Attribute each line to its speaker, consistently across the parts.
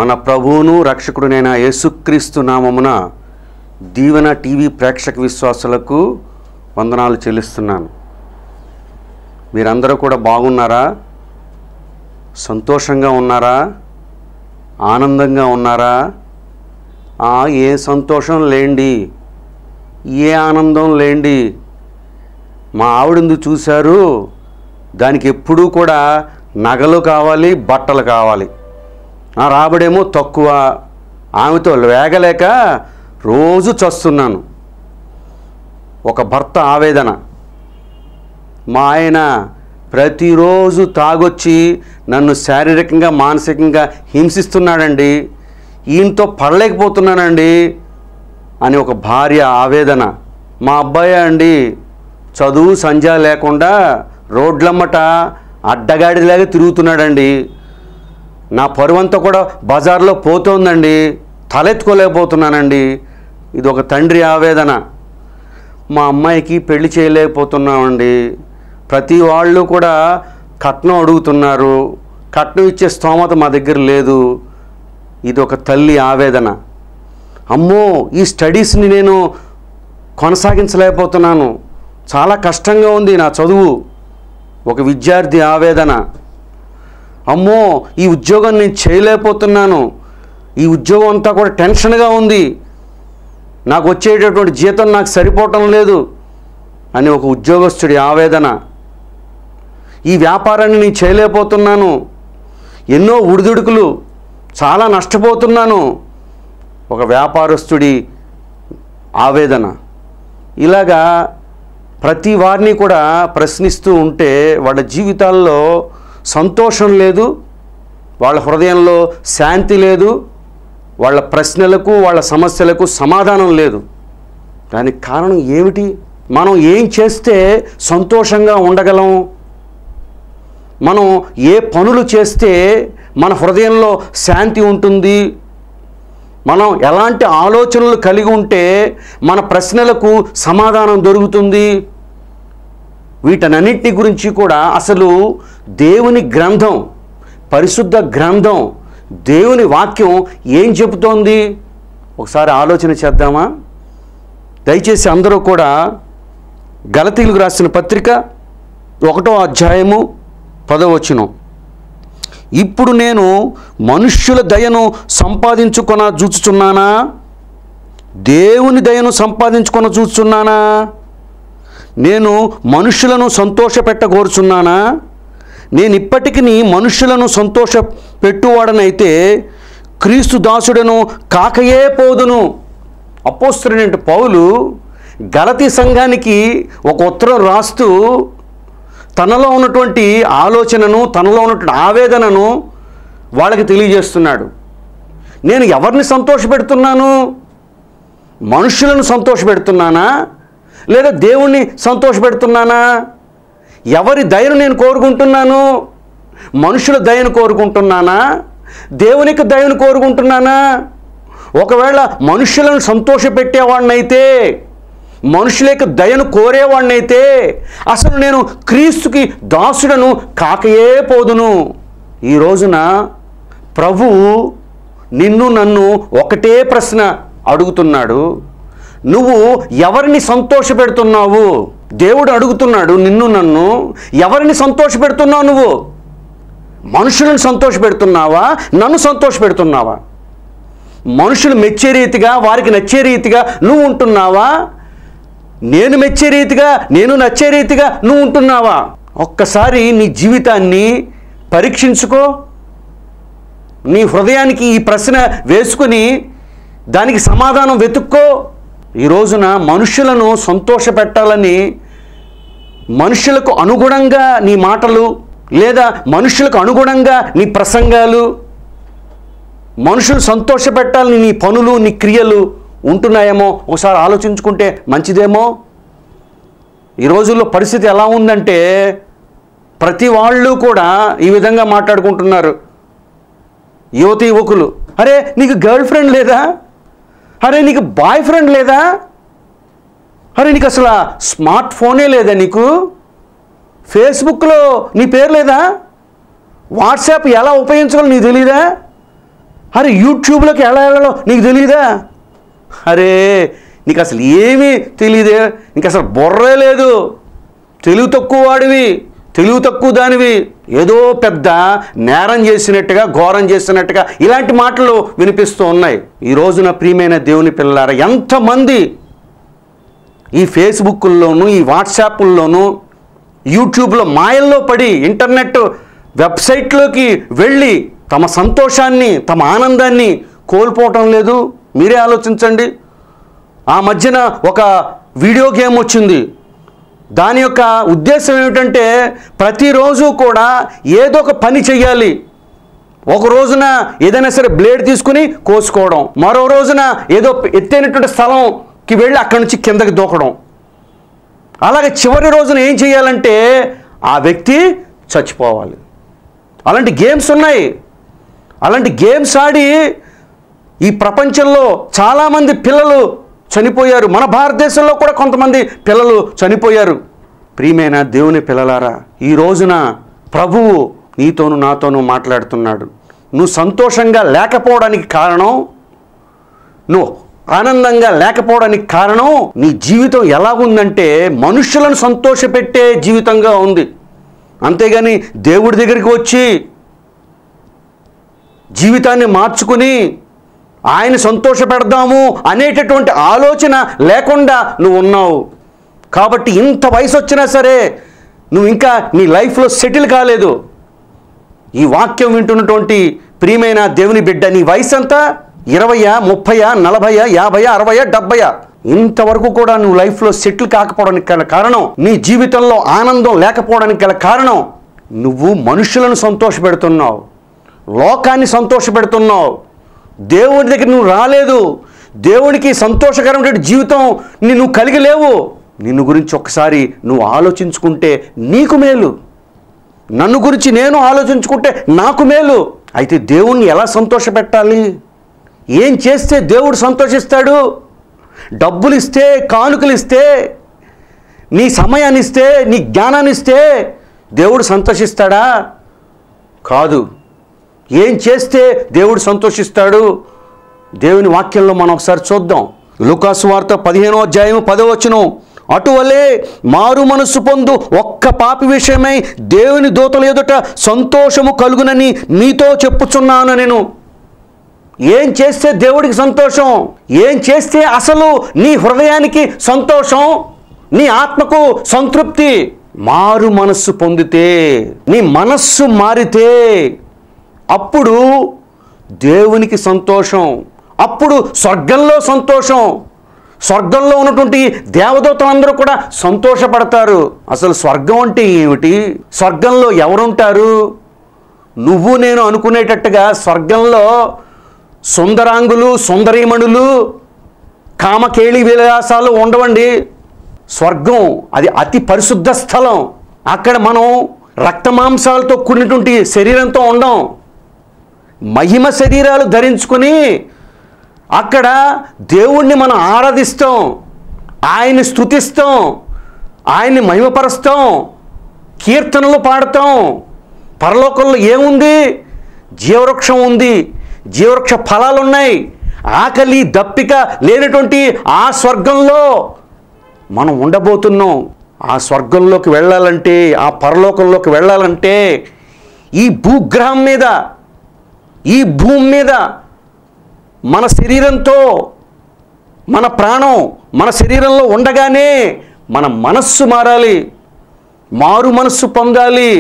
Speaker 1: మన ప్రభువును రక్షకుడునైన యేసుక్రీస్తు నామమున దీవెన టీవీ ప్రేక్షక విశ్వాసులకు వందనాలు చెల్లిస్తున్నాను మీరందరూ కూడా బాగున్నారా సంతోషంగా ఉన్నారా ఆనందంగా ఉన్నారా ఆ, ఏ సంతోషం లేండి ఏ ఆనందం లేండి మా ఆవిడందు చూశారు దానికి ఎప్పుడూ కూడా నగలు కావాలి బట్టలు కావాలి ఆ రాబడేమో తక్కువ ఆమెతో వేగలేక రోజు చస్తున్నాను ఒక భర్త ఆవేదన మా ఆయన ప్రతిరోజు తాగొచ్చి నన్ను శారీరకంగా మానసికంగా హింసిస్తున్నాడండి ఈయనతో పడలేకపోతున్నానండి అని ఒక భార్య ఆవేదన మా అబ్బాయి అండి చదువు సంధ్య లేకుండా రోడ్లమ్మట అడ్డగాడిలాగా తిరుగుతున్నాడండి నా పరువంతా కూడా బజార్లో పోతోందండి తలెత్తుకోలేకపోతున్నానండి ఇది ఒక తండ్రి ఆవేదన మా అమ్మాయికి పెళ్లి చేయలేకపోతున్నామండి ప్రతి వాళ్ళు కూడా కట్నం అడుగుతున్నారు కట్నం ఇచ్చే స్తోమత మా దగ్గర లేదు ఇది ఒక తల్లి ఆవేదన అమ్మో ఈ స్టడీస్ని నేను కొనసాగించలేకపోతున్నాను చాలా కష్టంగా ఉంది నా చదువు ఒక విద్యార్థి ఆవేదన అమ్మో ఈ ఉద్యోగం నేను చేయలేకపోతున్నాను ఈ ఉద్యోగం అంతా కూడా టెన్షన్గా ఉంది నాకు వచ్చేటటువంటి జీతం నాకు సరిపోవటం లేదు అని ఒక ఉద్యోగస్తుడి ఆవేదన ఈ వ్యాపారాన్ని నేను చేయలేకపోతున్నాను ఎన్నో ఉడిదుడుకులు చాలా నష్టపోతున్నాను ఒక వ్యాపారస్తుడి ఆవేదన ఇలాగా ప్రతి వారిని కూడా ప్రశ్నిస్తూ ఉంటే వాళ్ళ జీవితాల్లో సంతోషం లేదు వాళ్ళ హృదయంలో శాంతి లేదు వాళ్ళ ప్రశ్నలకు వాళ్ళ సమస్యలకు సమాధానం లేదు దానికి కారణం ఏమిటి మనం ఏం చేస్తే సంతోషంగా ఉండగలం మనం ఏ పనులు చేస్తే మన హృదయంలో శాంతి ఉంటుంది మనం ఎలాంటి ఆలోచనలు కలిగి ఉంటే మన ప్రశ్నలకు సమాధానం దొరుకుతుంది వీటన్నింటి గురించి కూడా అసలు దేవుని గ్రంథం పరిశుద్ధ గ్రంథం దేవుని వాక్యం ఏం చెబుతోంది ఒకసారి ఆలోచన చేద్దామా దయచేసి అందరూ కూడా గలతీలకు రాసిన పత్రిక ఒకటో అధ్యాయము పదవచనం ఇప్పుడు నేను మనుష్యుల దయను సంపాదించుకొన చూచుచున్నానా దేవుని దయను సంపాదించుకొన చూచుచున్నానా నేను మనుషులను సంతోషపెట్టగోరుచున్నానా నేను ఇప్పటికీ మనుషులను సంతోష పెట్టువాడనైతే క్రీస్తు దాసుడను కాకయే పోదును అపోస్తుడైన పౌలు గలతి సంఘానికి ఒక ఉత్తరం రాస్తూ తనలో ఉన్నటువంటి ఆలోచనను తనలో ఉన్నటువంటి ఆవేదనను వాళ్ళకి తెలియజేస్తున్నాడు నేను ఎవరిని సంతోషపెడుతున్నాను మనుషులను సంతోషపెడుతున్నానా లేదా దేవుణ్ణి సంతోషపెడుతున్నానా ఎవరి దయను నేను కోరుకుంటున్నాను మనుషుల దయను కోరుకుంటున్నానా దేవునికి దయను కోరుకుంటున్నానా ఒకవేళ మనుషులను సంతోషపెట్టేవాడినైతే మనుషులకు దయను కోరేవాడినైతే అసలు నేను క్రీస్తుకి దాసుడను కాకయే పోదును ఈ రోజున ప్రభువు నిన్ను నన్ను ఒకటే ప్రశ్న అడుగుతున్నాడు నువ్వు ఎవరిని సంతోషపెడుతున్నావు దేవుడు అడుగుతున్నాడు నిన్ను నన్ను ఎవరిని సంతోషపెడుతున్నావు నువ్వు మనుషులను సంతోషపెడుతున్నావా నన్ను సంతోషపెడుతున్నావా మనుషులు మెచ్చే రీతిగా వారికి నచ్చే రీతిగా నువ్వు ఉంటున్నావా నేను మెచ్చే రీతిగా నేను నచ్చే రీతిగా నువ్వు ఉంటున్నావా ఒక్కసారి నీ జీవితాన్ని పరీక్షించుకో నీ హృదయానికి ఈ ప్రశ్న వేసుకుని దానికి సమాధానం వెతుక్కో ఈ రోజున మనుషులను సంతోషపెట్టాలని మనుషులకు అనుగుణంగా నీ మాటలు లేదా మనుషులకు అనుగుణంగా నీ ప్రసంగాలు మనుషులు సంతోషపెట్టాలని నీ పనులు నీ క్రియలు ఉంటున్నాయేమో ఒకసారి ఆలోచించుకుంటే మంచిదేమో ఈ రోజుల్లో పరిస్థితి ఎలా ఉందంటే ప్రతి వాళ్ళు కూడా ఈ విధంగా మాట్లాడుకుంటున్నారు యువతి యువకులు అరే నీకు గర్ల్ ఫ్రెండ్ లేదా అరే నీకు బాయ్ ఫ్రెండ్ లేదా అరే నీకు అసలు స్మార్ట్ ఫోనే లేదా నీకు ఫేస్బుక్లో నీ పేరు లేదా వాట్సాప్ ఎలా ఉపయోగించాలో నీకు తెలీదా అరే యూట్యూబ్లోకి ఎలా వెళ్ళాలో నీకు తెలియదా అరే నీకు అసలు ఏమీ తెలియదే నీకు అసలు బుర్రే లేదు తెలివి తక్కువ వాడివి తెలివి తక్కువ దానివి ఏదో పెద్ద నేరం చేసినట్టుగా ఘోరం చేసినట్టుగా ఇలాంటి మాటలు వినిపిస్తూ ఉన్నాయి ఈ రోజున ప్రియమైన దేవుని పిల్లలారా ఎంతమంది ఈ ఫేస్బుక్ల్లోనూ ఈ వాట్సాప్ల్లోనూ యూట్యూబ్లో మాయల్లో పడి ఇంటర్నెట్ వెబ్సైట్లోకి వెళ్ళి తమ సంతోషాన్ని తమ ఆనందాన్ని కోల్పోవటం లేదు మీరే ఆలోచించండి ఆ మధ్యన ఒక వీడియో గేమ్ వచ్చింది దాని యొక్క ఉద్దేశం ఏమిటంటే ప్రతిరోజు కూడా ఏదో ఒక పని చెయ్యాలి ఒక రోజున ఏదైనా సరే బ్లేడ్ తీసుకుని కోసుకోవడం మరో రోజున ఏదో ఎత్తైనటువంటి స్థలంకి వెళ్ళి అక్కడి నుంచి కిందకి దూకడం అలాగే చివరి రోజున ఏం చేయాలంటే ఆ వ్యక్తి చచ్చిపోవాలి అలాంటి గేమ్స్ ఉన్నాయి అలాంటి గేమ్స్ ఆడి ఈ ప్రపంచంలో చాలామంది పిల్లలు చనిపోయారు మన భారతదేశంలో కూడా కొంతమంది పిల్లలు చనిపోయారు ప్రియమైన దేవుని పిల్లలారా ఈ రోజున ప్రభువు నీతోనూ నాతోనూ మాట్లాడుతున్నాడు నువ్వు సంతోషంగా లేకపోవడానికి కారణం నువ్వు ఆనందంగా లేకపోవడానికి కారణం నీ జీవితం ఎలా ఉందంటే మనుషులను సంతోషపెట్టే జీవితంగా ఉంది అంతేగాని దేవుడి దగ్గరికి వచ్చి జీవితాన్ని మార్చుకుని ఆయన సంతోష పెడదాము అనేటటువంటి ఆలోచన లేకుండా నువ్వు ఉన్నావు కాబట్టి ఇంత వయసు వచ్చినా సరే నువ్వు ఇంకా నీ లైఫ్లో సెటిల్ కాలేదు ఈ వాక్యం వింటున్నటువంటి ప్రియమైన దేవుని బిడ్డ నీ వయసు అంతా ఇరవయా ముప్పయా నలభయా యాభయా అరవయా డెబ్బయా ఇంతవరకు కూడా నువ్వు లైఫ్లో సెటిల్ కాకపోవడానికి గల కారణం నీ జీవితంలో ఆనందం లేకపోవడానికి గల కారణం నువ్వు మనుషులను సంతోషపెడుతున్నావు లోకాన్ని సంతోషపెడుతున్నావు దేవుడి దగ్గర నువ్వు రాలేదు దేవుడికి సంతోషకరమైన జీవితం ని నువ్వు కలిగి లేవు నిన్ను గురించి ఒకసారి నువ్వు ఆలోచించుకుంటే నీకు మేలు నన్ను గురించి నేను ఆలోచించుకుంటే నాకు మేలు అయితే దేవుణ్ణి ఎలా సంతోషపెట్టాలి ఏం చేస్తే దేవుడు సంతోషిస్తాడు డబ్బులు ఇస్తే కానుకలు ఇస్తే నీ సమయాన్ని ఇస్తే నీ జ్ఞానాన్ని ఇస్తే దేవుడు సంతోషిస్తాడా కాదు ఏం చేస్తే దేవుడు సంతోషిస్తాడు దేవుని వాక్యంలో మనం ఒకసారి చూద్దాం లూకాసు వార్త పదిహేనో అధ్యాయం పదవచనం అటువలే మారు మనస్సు పొందు ఒక్క పాపి విషయమై దేవుని దూతల ఎదుట సంతోషము కలుగునని మీతో చెప్పుచున్నాను నేను ఏం చేస్తే దేవుడికి సంతోషం ఏం చేస్తే అసలు నీ హృదయానికి సంతోషం నీ ఆత్మకు సంతృప్తి మారు మనస్సు పొందితే నీ మనస్సు మారితే అప్పుడు దేవునికి సంతోషం అప్పుడు స్వర్గంలో సంతోషం స్వర్గంలో ఉన్నటువంటి దేవదూతలందరూ కూడా సంతోషపడతారు అసలు స్వర్గం అంటే ఏమిటి స్వర్గంలో ఎవరుంటారు నువ్వు నేను అనుకునేటట్టుగా స్వర్గంలో సుందరాంగులు సుందరీమణులు కామకేళి విలాసాలు ఉండవండి స్వర్గం అది అతి పరిశుద్ధ స్థలం అక్కడ మనం రక్తమాంసాలతో కూడినటువంటి శరీరంతో ఉండం మహిమ శరీరాలు ధరించుకొని అక్కడ దేవుణ్ణి మనం ఆరాధిస్తాం ఆయన్ని స్తుతిస్తాం ఆయన్ని మహిమపరుస్తాం కీర్తనలు పాడతాం పరలోకంలో ఏముంది జీవవృక్షం ఉంది జీవవృక్ష ఫలాలు ఉన్నాయి ఆకలి దప్పిక లేనటువంటి ఆ స్వర్గంలో మనం ఉండబోతున్నాం ఆ స్వర్గంలోకి వెళ్ళాలంటే ఆ పరలోకంలోకి వెళ్ళాలంటే ఈ భూగ్రహం మీద ఈ భూమి మీద మన శరీరంతో మన ప్రాణం మన శరీరంలో ఉండగానే మన మనస్సు మారాలి మారు మనస్సు పొందాలి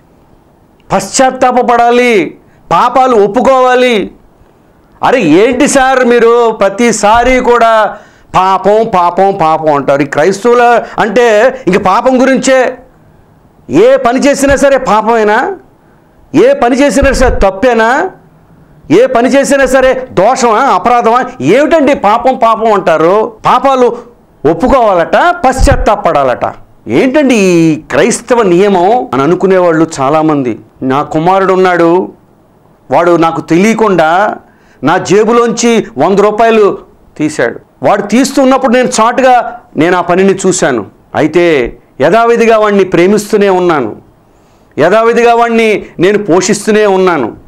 Speaker 1: పశ్చాత్తాపపడాలి పాపాలు ఒప్పుకోవాలి అరే ఏంటి సార్ మీరు ప్రతిసారి కూడా పాపం పాపం పాపం అంటారు ఈ క్రైస్తవుల అంటే ఇంక పాపం గురించే ఏ పని చేసినా సరే పాపమేనా ఏ పని చేసినా సరే తప్పేనా ఏ పని చేసినా సరే దోషమా అపరాధమా ఏమిటండి పాపం పాపం అంటారు పాపాలు ఒప్పుకోవాలట పశ్చాత్తాపడాలట ఏంటండి ఈ క్రైస్తవ నియమం అని అనుకునేవాళ్ళు చాలామంది నా కుమారుడు ఉన్నాడు వాడు నాకు తెలియకుండా నా జేబులోంచి వంద రూపాయలు తీశాడు వాడు తీస్తున్నప్పుడు నేను చాటుగా నేను ఆ పనిని చూశాను అయితే యథావిధిగా వాడిని ప్రేమిస్తూనే ఉన్నాను యథావిధిగా వాడిని నేను పోషిస్తూనే ఉన్నాను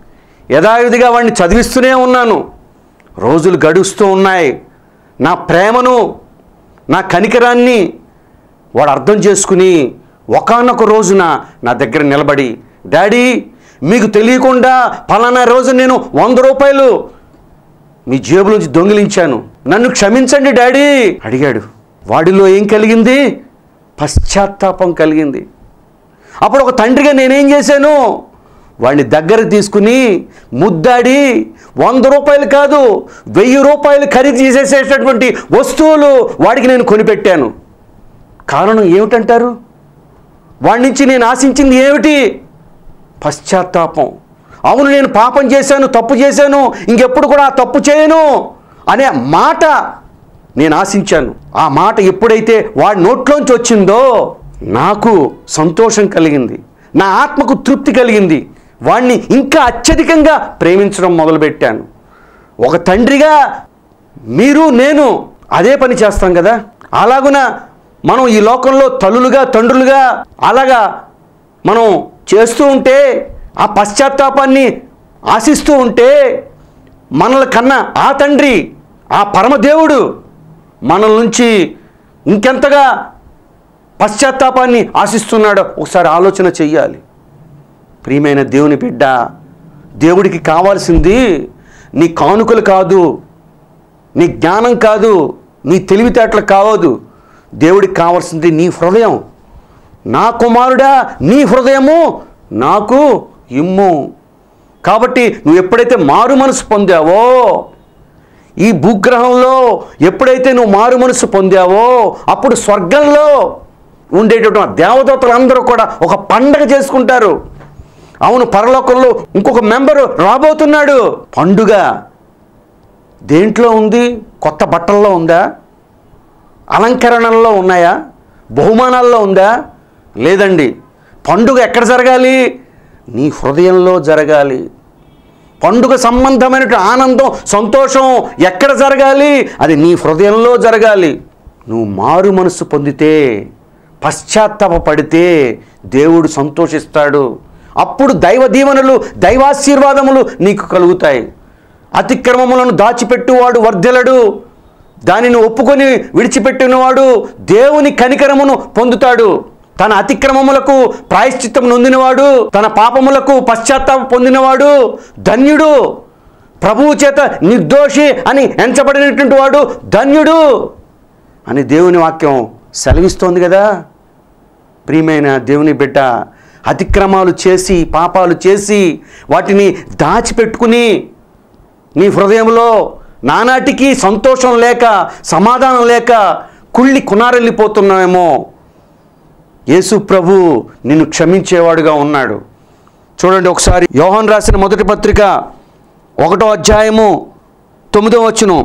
Speaker 1: యథావిధిగా వాడిని చదివిస్తూనే ఉన్నాను రోజులు గడుస్తూ ఉన్నాయి నా ప్రేమను నా కనికరాన్ని వాడు అర్థం చేసుకుని ఒకానొక రోజున నా దగ్గర నిలబడి డాడీ మీకు తెలియకుండా పలానా రోజు నేను వంద రూపాయలు మీ జేబులోంచి దొంగిలించాను నన్ను క్షమించండి డాడీ అడిగాడు వాడిలో ఏం కలిగింది పశ్చాత్తాపం కలిగింది అప్పుడు ఒక తండ్రిగా నేనేం చేశాను వాడిని దగ్గరకు తీసుకుని ముద్దాడి వంద రూపాయలు కాదు వెయ్యి రూపాయలు ఖరీదు చేసేసేటటువంటి వస్తువులు వాడికి నేను కొనిపెట్టాను కారణం ఏమిటంటారు వాడి నుంచి నేను ఆశించింది ఏమిటి పశ్చాత్తాపం అవును నేను పాపం చేశాను తప్పు చేశాను ఇంకెప్పుడు కూడా ఆ తప్పు చేయను అనే మాట నేను ఆశించాను ఆ మాట ఎప్పుడైతే వాడి నోట్లోంచి వచ్చిందో నాకు సంతోషం కలిగింది నా ఆత్మకు తృప్తి కలిగింది వాణ్ణి ఇంకా అత్యధికంగా ప్రేమించడం మొదలుపెట్టాను ఒక తండ్రిగా మీరు నేను అదే పని చేస్తాం కదా అలాగున మనం ఈ లోకంలో తల్లులుగా తండ్రులుగా అలాగా మనం చేస్తూ ఉంటే ఆ పశ్చాత్తాపాన్ని ఆశిస్తూ ఉంటే మనల కన్నా ఆ తండ్రి ఆ పరమదేవుడు మనల నుంచి ఇంకెంతగా పశ్చాత్తాపాన్ని ఆశిస్తున్నాడో ఒకసారి ఆలోచన చెయ్యాలి ప్రియమైన దేవుని బిడ్డ దేవుడికి కావాల్సింది నీ కానుకలు కాదు నీ జ్ఞానం కాదు నీ తెలివితేటలు కావదు దేవుడికి కావాల్సింది నీ హృదయం నా కుమారుడా నీ హృదయము నాకు ఇమ్ము కాబట్టి నువ్వు ఎప్పుడైతే మారు మనసు పొందావో ఈ భూగ్రహంలో ఎప్పుడైతే నువ్వు మారు మనసు పొందావో అప్పుడు స్వర్గంలో ఉండేటటువంటి దేవదూతలందరూ కూడా ఒక పండగ చేసుకుంటారు అవును పరలోకంలో ఇంకొక మెంబరు రాబోతున్నాడు పండుగ దేంట్లో ఉంది కొత్త బట్టల్లో ఉందా అలంకరణల్లో ఉన్నాయా బహుమానాల్లో ఉందా లేదండి పండుగ ఎక్కడ జరగాలి నీ హృదయంలో జరగాలి పండుగ సంబంధమైన ఆనందం సంతోషం ఎక్కడ జరగాలి అది నీ హృదయంలో జరగాలి నువ్వు మారు మనసు పొందితే పశ్చాత్తాపడితే దేవుడు సంతోషిస్తాడు అప్పుడు దైవ దీవెనలు దైవాశీర్వాదములు నీకు కలుగుతాయి అతిక్రమములను దాచిపెట్టువాడు వర్ధెలడు దానిని ఒప్పుకొని విడిచిపెట్టినవాడు దేవుని కనికరమును పొందుతాడు తన అతిక్రమములకు ప్రాయశ్చిత్తం నొందినవాడు తన పాపములకు పశ్చాత్తాపం పొందినవాడు ధన్యుడు ప్రభువు చేత నిర్దోషి అని ఎంచబడినటువంటి వాడు ధన్యుడు అని దేవుని వాక్యం సెలవిస్తోంది కదా ప్రియమైన దేవుని బిడ్డ అతిక్రమాలు చేసి పాపాలు చేసి వాటిని దాచిపెట్టుకుని నీ హృదయంలో నానాటికి సంతోషం లేక సమాధానం లేక కుళ్ళి కునారెళ్ళిపోతున్నావేమో యేసు ప్రభు నిన్ను క్షమించేవాడుగా ఉన్నాడు చూడండి ఒకసారి యోహాన్ రాసిన మొదటి పత్రిక ఒకటో అధ్యాయము తొమ్మిదో వచ్చును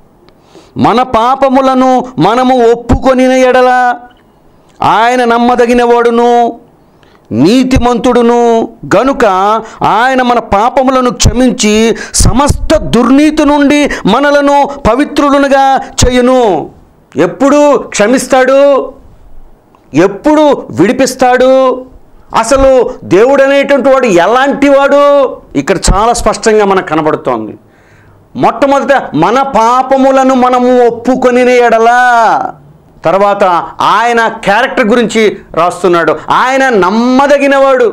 Speaker 1: మన పాపములను మనము ఒప్పుకొనిన ఎడల ఆయన నమ్మదగినవాడును నీతిమంతుడును గనుక ఆయన మన పాపములను క్షమించి సమస్త దుర్నీతి నుండి మనలను పవిత్రులుగా చేయును ఎప్పుడు క్షమిస్తాడు ఎప్పుడు విడిపిస్తాడు అసలు దేవుడు అనేటువంటి వాడు ఎలాంటి వాడు ఇక్కడ చాలా స్పష్టంగా మనకు కనబడుతోంది మొట్టమొదట మన పాపములను మనము ఒప్పుకొని ఎడలా తర్వాత ఆయన క్యారెక్టర్ గురించి రాస్తున్నాడు ఆయన నమ్మదగినవాడు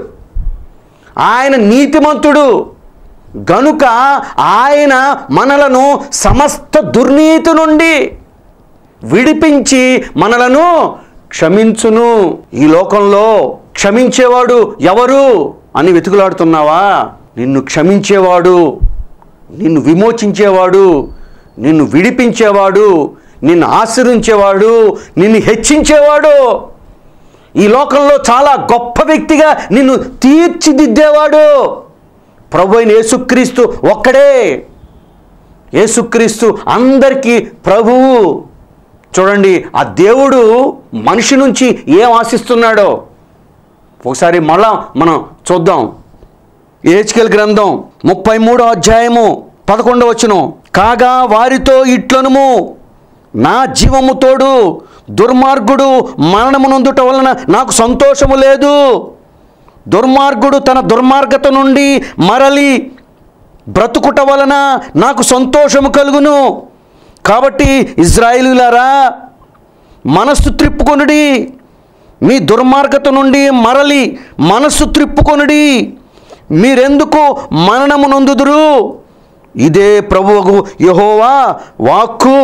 Speaker 1: ఆయన నీతిమంతుడు గనుక ఆయన మనలను సమస్త దుర్నీతి నుండి విడిపించి మనలను క్షమించును ఈ లోకంలో క్షమించేవాడు ఎవరు అని వెతుకులాడుతున్నావా నిన్ను క్షమించేవాడు నిన్ను విమోచించేవాడు నిన్ను విడిపించేవాడు నిన్ను ఆశ్రయించేవాడు నిన్ను హెచ్చించేవాడు ఈ లోకంలో చాలా గొప్ప వ్యక్తిగా నిన్ను తీర్చిదిద్దేవాడు ప్రభు అయిన యేసుక్రీస్తు ఒక్కడే యేసుక్రీస్తు అందరికీ ప్రభువు చూడండి ఆ దేవుడు మనిషి నుంచి ఏం ఆశిస్తున్నాడో ఒకసారి మళ్ళా మనం చూద్దాం ఏచికల్ గ్రంథం ముప్పై మూడో అధ్యాయము పదకొండవ వచ్చును కాగా వారితో ఇట్లనుము నా జీవము తోడు దుర్మార్గుడు మరణమునందుట వలన నాకు సంతోషము లేదు దుర్మార్గుడు తన దుర్మార్గత నుండి మరలి బ్రతుకుట వలన నాకు సంతోషము కలుగును కాబట్టి ఇజ్రాయిలులారా మనస్సు త్రిప్పుకొనుడి మీ దుర్మార్గత నుండి మరలి మనస్సు త్రిప్పుకొనుడి మీరెందుకు మరణము నొందుదురు ఇదే ప్రభువుకు యహోవా వాక్కు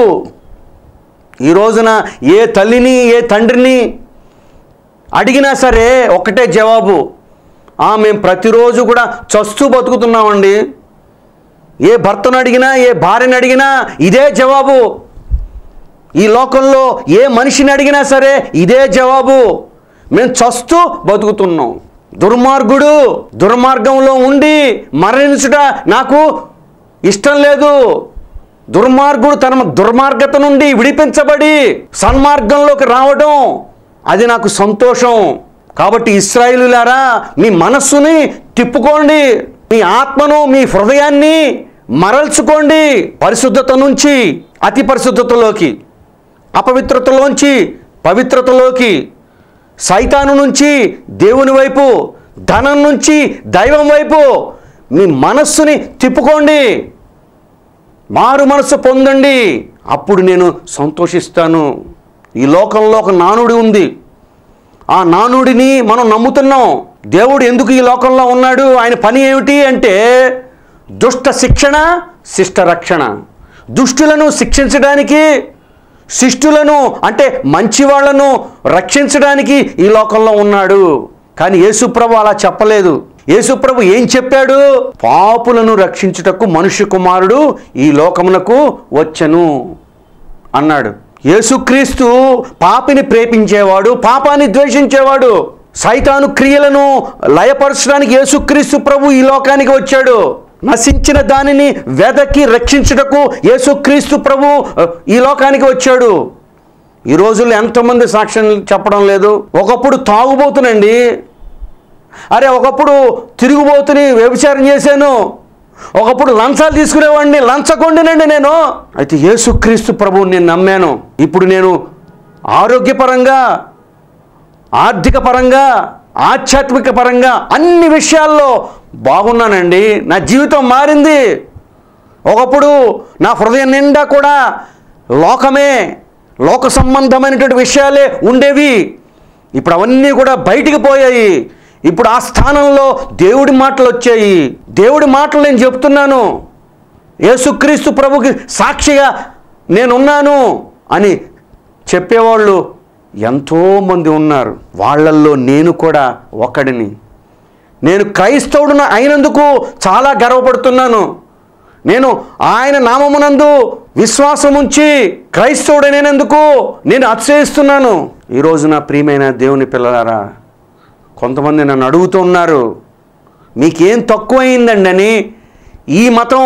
Speaker 1: ఈ రోజున ఏ తల్లిని ఏ తండ్రిని అడిగినా సరే ఒకటే జవాబు "ఆ, మేము ప్రతిరోజు కూడా చస్తూ బతుకుతున్నామండి ఏ భర్తను అడిగినా ఏ భార్యను అడిగినా ఇదే జవాబు ఈ లోకంలో ఏ మనిషిని అడిగినా సరే ఇదే జవాబు మేము చస్తూ బతుకుతున్నాం దుర్మార్గుడు దుర్మార్గంలో ఉండి మరణించుట నాకు ఇష్టం లేదు దుర్మార్గుడు తన దుర్మార్గత నుండి విడిపించబడి సన్మార్గంలోకి రావడం అది నాకు సంతోషం కాబట్టి ఇస్రాయిలులారా మీ మనస్సుని తిప్పుకోండి మీ ఆత్మను మీ హృదయాన్ని మరల్చుకోండి పరిశుద్ధత నుంచి అతి పరిశుద్ధతలోకి అపవిత్రతలోంచి పవిత్రతలోకి సైతాను నుంచి దేవుని వైపు ధనం నుంచి దైవం వైపు మీ మనస్సుని తిప్పుకోండి మారు మనసు పొందండి అప్పుడు నేను సంతోషిస్తాను ఈ లోకంలో ఒక నానుడి ఉంది ఆ నానుడిని మనం నమ్ముతున్నాం దేవుడు ఎందుకు ఈ లోకంలో ఉన్నాడు ఆయన పని ఏమిటి అంటే దుష్ట శిక్షణ శిష్ట రక్షణ దుష్టులను శిక్షించడానికి శిష్టులను అంటే మంచి వాళ్ళను రక్షించడానికి ఈ లోకంలో ఉన్నాడు కానీ యేసుప్రభు అలా చెప్పలేదు యేసుప్రభు ఏం చెప్పాడు పాపులను రక్షించుటకు మనుష్య కుమారుడు ఈ లోకమునకు వచ్చెను అన్నాడు యేసుక్రీస్తు పాపిని ప్రేమించేవాడు పాపాన్ని ద్వేషించేవాడు సైతాను క్రియలను లయపరచడానికి యేసుక్రీస్తు ప్రభు ఈ లోకానికి వచ్చాడు నశించిన దానిని వెదకి రక్షించుటకు యేసుక్రీస్తు ప్రభు అ, ఈ లోకానికి వచ్చాడు ఈ రోజుల్లో ఎంతమంది సాక్ష్యం చెప్పడం లేదు ఒకప్పుడు తాగుబోతునండి అరే ఒకప్పుడు తిరుగుబోతుని వ్యభిచారం చేశాను ఒకప్పుడు లంచాలు తీసుకునేవాడిని లంచగొండినండి నేను అయితే యేసుక్రీస్తు ప్రభువుని నేను నమ్మాను ఇప్పుడు నేను ఆరోగ్యపరంగా ఆర్థిక పరంగా ఆధ్యాత్మిక పరంగా అన్ని విషయాల్లో బాగున్నానండి నా జీవితం మారింది ఒకప్పుడు నా హృదయం నిండా కూడా లోకమే లోక సంబంధమైనటువంటి విషయాలే ఉండేవి ఇప్పుడు అవన్నీ కూడా బయటికి పోయాయి ఇప్పుడు ఆ స్థానంలో దేవుడి మాటలు వచ్చాయి దేవుడి మాటలు నేను చెప్తున్నాను యేసుక్రీస్తు ప్రభుకి సాక్షిగా నేనున్నాను అని చెప్పేవాళ్ళు ఎంతోమంది ఉన్నారు వాళ్ళల్లో నేను కూడా ఒకడిని నేను క్రైస్తవుడున అయినందుకు చాలా గర్వపడుతున్నాను నేను ఆయన నామమునందు విశ్వాసం ఉంచి క్రైస్తవుడైనందుకు నేను అతిశయిస్తున్నాను ఈరోజు నా ప్రియమైన దేవుని పిల్లలారా కొంతమంది నన్ను అడుగుతున్నారు మీకేం తక్కువైందండి అని ఈ మతం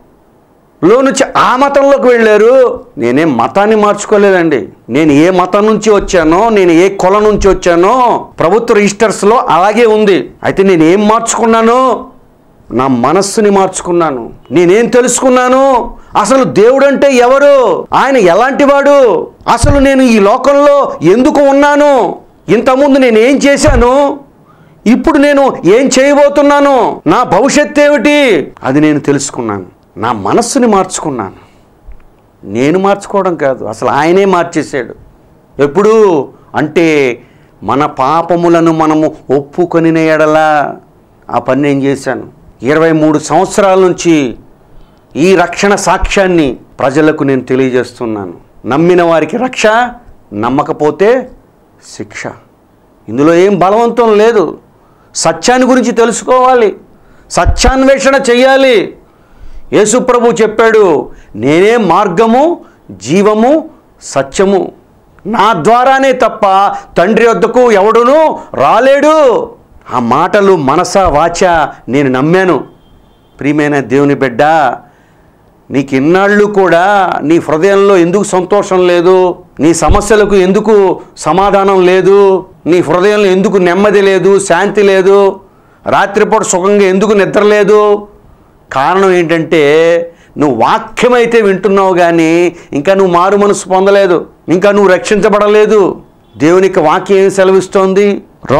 Speaker 1: లో నుంచి ఆ మతంలోకి వెళ్ళారు నేనేం మతాన్ని మార్చుకోలేదండి నేను ఏ మతం నుంచి వచ్చానో నేను ఏ కులం నుంచి వచ్చానో ప్రభుత్వ రిజిస్టర్స్లో అలాగే ఉంది అయితే నేను ఏం మార్చుకున్నాను నా మనస్సుని మార్చుకున్నాను నేనేం తెలుసుకున్నాను అసలు దేవుడు అంటే ఎవరు ఆయన ఎలాంటి వాడు అసలు నేను ఈ లోకంలో ఎందుకు ఉన్నాను ఇంతకుముందు నేను ఏం చేశాను ఇప్పుడు నేను ఏం చేయబోతున్నాను నా భవిష్యత్తు ఏమిటి అది నేను తెలుసుకున్నాను నా మనస్సుని మార్చుకున్నాను నేను మార్చుకోవడం కాదు అసలు ఆయనే మార్చేశాడు ఎప్పుడు అంటే మన పాపములను మనము ఒప్పుకొని ఎడలా ఆ పని నేను చేశాను ఇరవై మూడు సంవత్సరాల నుంచి ఈ రక్షణ సాక్ష్యాన్ని ప్రజలకు నేను తెలియజేస్తున్నాను నమ్మిన వారికి రక్ష నమ్మకపోతే శిక్ష ఇందులో ఏం బలవంతం లేదు సత్యాన్ని గురించి తెలుసుకోవాలి సత్యాన్వేషణ చెయ్యాలి యేసుప్రభు చెప్పాడు నేనే మార్గము జీవము సత్యము నా ద్వారానే తప్ప తండ్రి వద్దకు ఎవడును రాలేడు ఆ మాటలు మనస వాచ నేను నమ్మాను ప్రియమైన దేవుని బిడ్డ నీకు ఇన్నాళ్ళు కూడా నీ హృదయంలో ఎందుకు సంతోషం లేదు నీ సమస్యలకు ఎందుకు సమాధానం లేదు నీ హృదయంలో ఎందుకు నెమ్మది లేదు శాంతి లేదు రాత్రిపూట సుఖంగా ఎందుకు నిద్ర లేదు కారణం ఏంటంటే నువ్వు వాక్యమైతే వింటున్నావు కానీ ఇంకా నువ్వు మారు మనసు పొందలేదు ఇంకా నువ్వు రక్షించబడలేదు దేవునికి వాక్యం ఏం సెలవిస్తోంది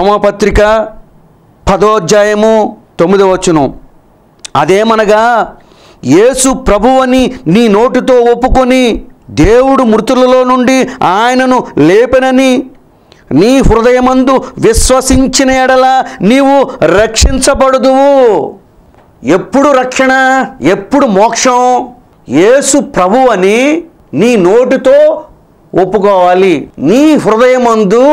Speaker 1: రోమాపత్రిక పదోధ్యాయము తొమ్మిదో వచనం అదేమనగా యేసు ప్రభువని నీ నోటితో ఒప్పుకొని దేవుడు మృతులలో నుండి ఆయనను లేపెనని నీ హృదయమందు విశ్వసించిన ఎడల నీవు రక్షించబడుదువు ఎప్పుడు రక్షణ ఎప్పుడు మోక్షం యేసు ప్రభు అని నీ నోటితో ఒప్పుకోవాలి నీ హృదయమందు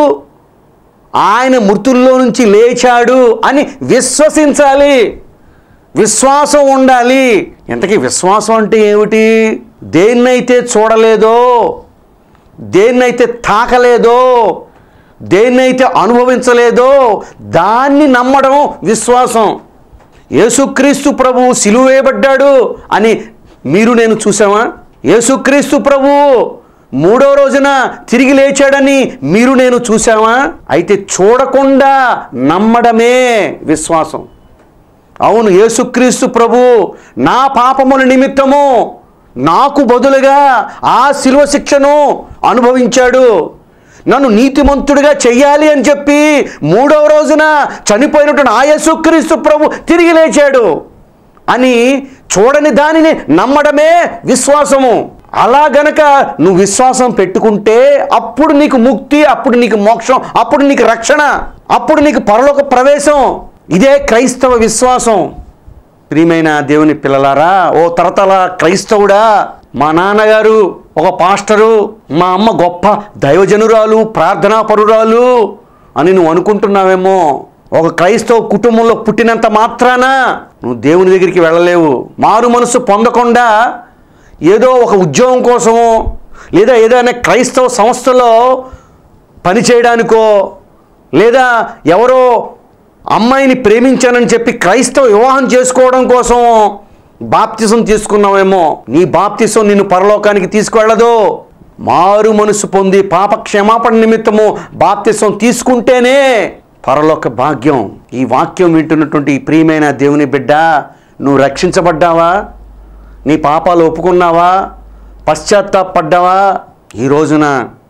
Speaker 1: ఆయన మృతుల్లో నుంచి లేచాడు అని విశ్వసించాలి విశ్వాసం ఉండాలి ఇంతకీ విశ్వాసం అంటే ఏమిటి దేన్నైతే చూడలేదో దేన్నైతే తాకలేదో దేన్నైతే అనుభవించలేదో దాన్ని నమ్మడం విశ్వాసం యేసుక్రీస్తు ప్రభువు సిలువేయబడ్డాడు అని మీరు నేను చూసామా యేసుక్రీస్తు ప్రభువు మూడో రోజున తిరిగి లేచాడని మీరు నేను చూసామా అయితే చూడకుండా నమ్మడమే విశ్వాసం అవును యేసుక్రీస్తు ప్రభు నా పాపముల నిమిత్తము నాకు బదులుగా ఆ శిలువ శిక్షను అనుభవించాడు నన్ను నీతిమంతుడిగా చెయ్యాలి అని చెప్పి మూడవ రోజున చనిపోయినటువంటి ఆ యేసుక్రీస్తు ప్రభు తిరిగి లేచాడు అని చూడని దానిని నమ్మడమే విశ్వాసము అలా గనక నువ్వు విశ్వాసం పెట్టుకుంటే అప్పుడు నీకు ముక్తి అప్పుడు నీకు మోక్షం అప్పుడు నీకు రక్షణ అప్పుడు నీకు పరలోక ప్రవేశం ఇదే క్రైస్తవ విశ్వాసం ప్రియమైన దేవుని పిల్లలారా ఓ తరతల క్రైస్తవుడా మా నాన్నగారు ఒక పాస్టరు మా అమ్మ గొప్ప దైవజనురాలు ప్రార్థనా పరురాలు అని నువ్వు అనుకుంటున్నావేమో ఒక క్రైస్తవ కుటుంబంలో పుట్టినంత మాత్రాన నువ్వు దేవుని దగ్గరికి వెళ్ళలేవు మారు మనసు పొందకుండా ఏదో ఒక ఉద్యోగం కోసమో లేదా ఏదైనా క్రైస్తవ సంస్థలో పని చేయడానికో లేదా ఎవరో అమ్మాయిని ప్రేమించానని చెప్పి క్రైస్తవ వివాహం చేసుకోవడం కోసం బాప్తిసం తీసుకున్నావేమో నీ బాప్తిసం నిన్ను పరలోకానికి తీసుకువెళ్ళదు మారు మనసు పొంది పాప క్షమాపణ నిమిత్తము బాప్తిసం తీసుకుంటేనే పరలోక భాగ్యం ఈ వాక్యం వింటున్నటువంటి ఈ ప్రియమైన దేవుని బిడ్డ నువ్వు రక్షించబడ్డావా నీ పాపాలు ఒప్పుకున్నావా పశ్చాత్తాపడ్డావా ఈ రోజున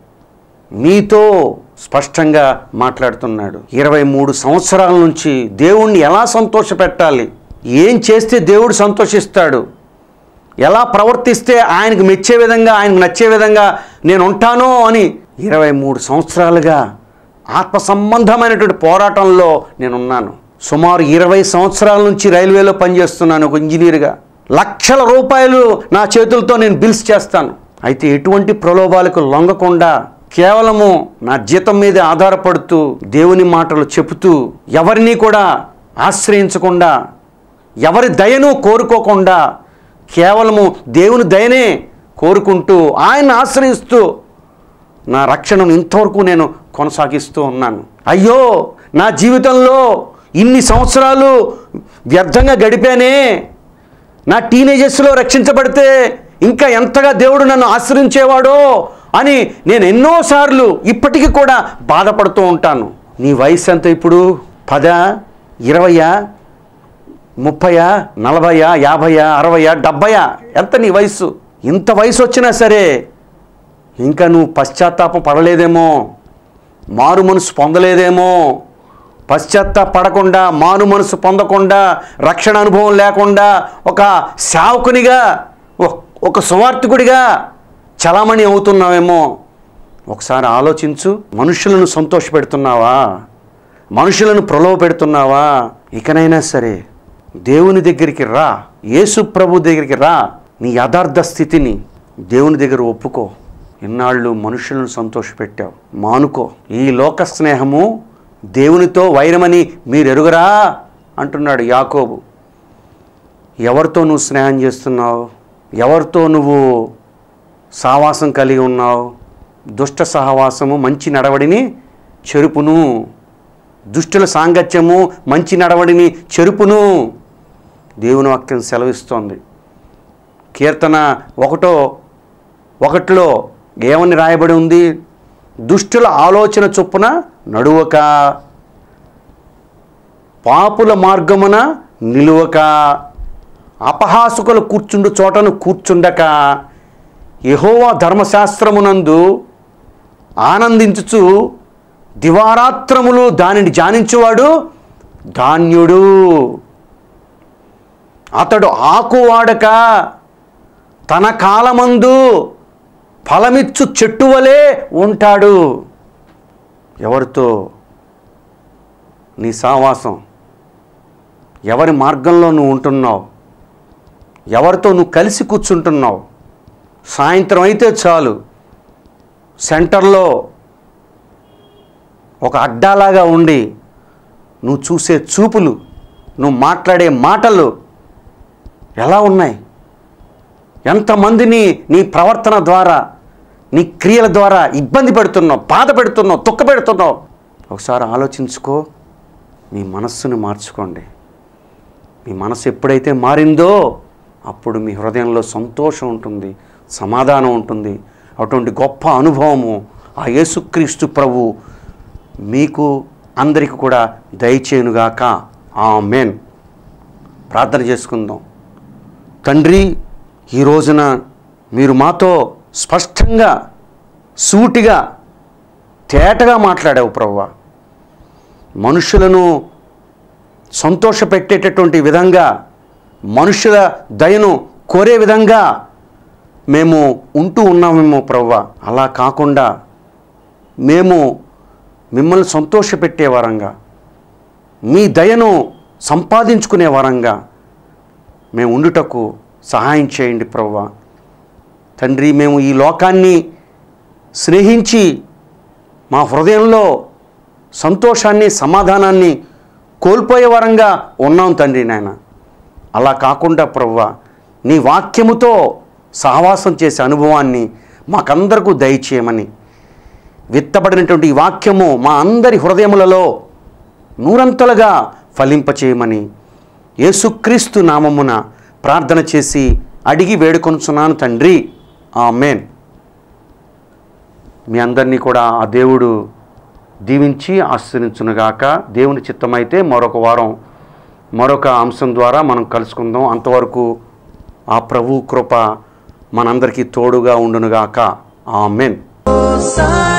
Speaker 1: మీతో స్పష్టంగా మాట్లాడుతున్నాడు ఇరవై మూడు సంవత్సరాల నుంచి దేవుణ్ణి ఎలా సంతోషపెట్టాలి ఏం చేస్తే దేవుడు సంతోషిస్తాడు ఎలా ప్రవర్తిస్తే ఆయనకు మెచ్చే విధంగా ఆయనకు నచ్చే విధంగా నేను ఉంటానో అని ఇరవై మూడు సంవత్సరాలుగా ఆత్మ సంబంధమైనటువంటి పోరాటంలో నేనున్నాను సుమారు ఇరవై సంవత్సరాల నుంచి రైల్వేలో పనిచేస్తున్నాను ఒక ఇంజనీర్గా లక్షల రూపాయలు నా చేతులతో నేను బిల్స్ చేస్తాను అయితే ఎటువంటి ప్రలోభాలకు లొంగకుండా కేవలము నా జీతం మీద ఆధారపడుతూ దేవుని మాటలు చెబుతూ ఎవరిని కూడా ఆశ్రయించకుండా ఎవరి దయను కోరుకోకుండా కేవలము దేవుని దయనే కోరుకుంటూ ఆయన ఆశ్రయిస్తూ నా రక్షణను ఇంతవరకు నేను కొనసాగిస్తూ ఉన్నాను అయ్యో నా జీవితంలో ఇన్ని సంవత్సరాలు వ్యర్థంగా గడిపానే నా టీనేజెస్లో రక్షించబడితే ఇంకా ఎంతగా దేవుడు నన్ను ఆశ్రయించేవాడో అని నేను ఎన్నోసార్లు ఇప్పటికీ కూడా బాధపడుతూ ఉంటాను నీ వయసు ఎంత ఇప్పుడు పదా ఇరవయా ముప్పయా నలభయా యాభయా అరవయా డెబ్బయా ఎంత నీ వయసు ఇంత వయసు వచ్చినా సరే ఇంకా నువ్వు పశ్చాత్తాపం పడలేదేమో మారు మనసు పొందలేదేమో పశ్చాత్తాపడకుండా మారు మనసు పొందకుండా రక్షణ అనుభవం లేకుండా ఒక సేవకునిగా ఒ- ఒక సువార్థికుడిగా చలామణి అవుతున్నావేమో ఒకసారి ఆలోచించు మనుషులను సంతోషపెడుతున్నావా మనుషులను ప్రలోభ పెడుతున్నావా ఇకనైనా సరే దేవుని దగ్గరికి రా యేసు ప్రభు దగ్గరికి రా నీ యథార్థ స్థితిని దేవుని దగ్గర ఒప్పుకో ఇన్నాళ్ళు మనుషులను సంతోషపెట్టావు మానుకో ఈ లోక స్నేహము దేవునితో వైరమని మీరు ఎరుగరా అంటున్నాడు యాకోబు ఎవరితో నువ్వు స్నేహం చేస్తున్నావు ఎవరితో నువ్వు సావాసం కలిగి ఉన్నావు దుష్ట సహవాసము మంచి నడవడిని చెరుపును దుష్టుల సాంగత్యము మంచి నడవడిని చెరుపును దేవుని వాక్యం సెలవిస్తోంది కీర్తన ఒకటో ఒకటిలో ఏమని రాయబడి ఉంది దుష్టుల ఆలోచన చొప్పున నడువక పాపుల మార్గమున నిలువక అపహాసుకులు కూర్చుండు చోటను కూర్చుండక యెహోవా ధర్మశాస్త్రమునందు ఆనందించుచు దివారాత్రములు దానిని ధ్యానించువాడు ధాన్యుడు అతడు ఆకు వాడక తన కాలమందు ఫలమిచ్చు చెట్టు వలె ఉంటాడు ఎవరితో నీ సావాసం ఎవరి మార్గంలో నువ్వు ఉంటున్నావు ఎవరితో నువ్వు కలిసి కూర్చుంటున్నావు సాయంత్రం అయితే చాలు సెంటర్లో ఒక అడ్డాలాగా ఉండి నువ్వు చూసే చూపులు నువ్వు మాట్లాడే మాటలు ఎలా ఉన్నాయి ఎంతమందిని నీ ప్రవర్తన ద్వారా నీ క్రియల ద్వారా ఇబ్బంది పెడుతున్నావు బాధ పెడుతున్నావు తుక్క పెడుతున్నావు ఒకసారి ఆలోచించుకో మీ మనస్సుని మార్చుకోండి మీ మనసు ఎప్పుడైతే మారిందో అప్పుడు మీ హృదయంలో సంతోషం ఉంటుంది సమాధానం ఉంటుంది అటువంటి గొప్ప అనుభవము ఆ యేసుక్రీస్తు ప్రభు మీకు అందరికి కూడా దయచేయునుగాక ఆమెన్ ప్రార్థన చేసుకుందాం తండ్రి ఈ రోజున మీరు మాతో స్పష్టంగా సూటిగా తేటగా మాట్లాడావు ప్రవ్వా మనుషులను సంతోషపెట్టేటటువంటి విధంగా మనుషుల దయను కోరే విధంగా మేము ఉంటూ ఉన్నామేమో ప్రవ్వ అలా కాకుండా మేము మిమ్మల్ని సంతోషపెట్టే వరంగా మీ దయను సంపాదించుకునే వరంగా మేము ఉండుటకు సహాయం చేయండి ప్రవ్వ తండ్రి మేము ఈ లోకాన్ని స్నేహించి మా హృదయంలో సంతోషాన్ని సమాధానాన్ని కోల్పోయే వరంగా ఉన్నాం తండ్రి నాయన అలా కాకుండా ప్రవ్వ నీ వాక్యముతో సహవాసం చేసే అనుభవాన్ని మాకందరకు దయచేయమని విత్తబడినటువంటి ఈ వాక్యము మా అందరి హృదయములలో నూరంతలుగా ఫలింపచేయమని యేసుక్రీస్తు నామమున ప్రార్థన చేసి అడిగి వేడుకొనుచున్నాను తండ్రి ఆమెన్ మీ అందరినీ కూడా ఆ దేవుడు దీవించి ఆశీర్వించునుగాక దేవుని చిత్తమైతే మరొక వారం మరొక అంశం ద్వారా మనం కలుసుకుందాం అంతవరకు ఆ ప్రభు కృప మనందరికీ తోడుగా ఉండునుగాక ఆమెన్
Speaker 2: Sign